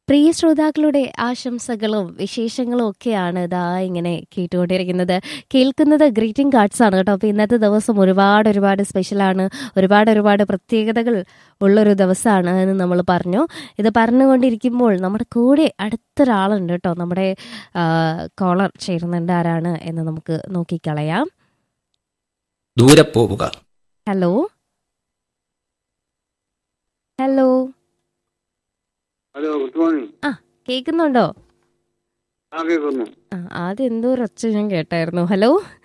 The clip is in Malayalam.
പ്രിയ ശ്രോതാക്കളുടെ ആശംസകളും വിശേഷങ്ങളും ഒക്കെയാണ് ഇതാ ഇങ്ങനെ കേട്ടുകൊണ്ടിരിക്കുന്നത് കേൾക്കുന്നത് ഗ്രീറ്റിംഗ് കാർഡ്സ് ആണ് കേട്ടോ അപ്പോൾ ഇന്നത്തെ ദിവസം ഒരുപാട് ഒരുപാട് സ്പെഷ്യലാണ് ഒരുപാട് ഒരുപാട് പ്രത്യേകതകൾ ഉള്ളൊരു ദിവസമാണ് എന്ന് നമ്മൾ പറഞ്ഞു ഇത് പറഞ്ഞുകൊണ്ടിരിക്കുമ്പോൾ നമ്മുടെ കൂടെ അടുത്തൊരാളുണ്ട് കേട്ടോ നമ്മുടെ കോളർ ചേരുന്നുണ്ട് ആരാണ് എന്ന് നമുക്ക് നോക്കിക്കളയാം ദൂരെ പോവുക hello hello hello good morning കേൾക്കുന്നുണ്ടോ ആ കേൾക്കുന്നു ആ ആദ്യം എന്തോ ഒരു ഒച്ച ഞാൻ കേട്ടായിരുന്നു ഹലോ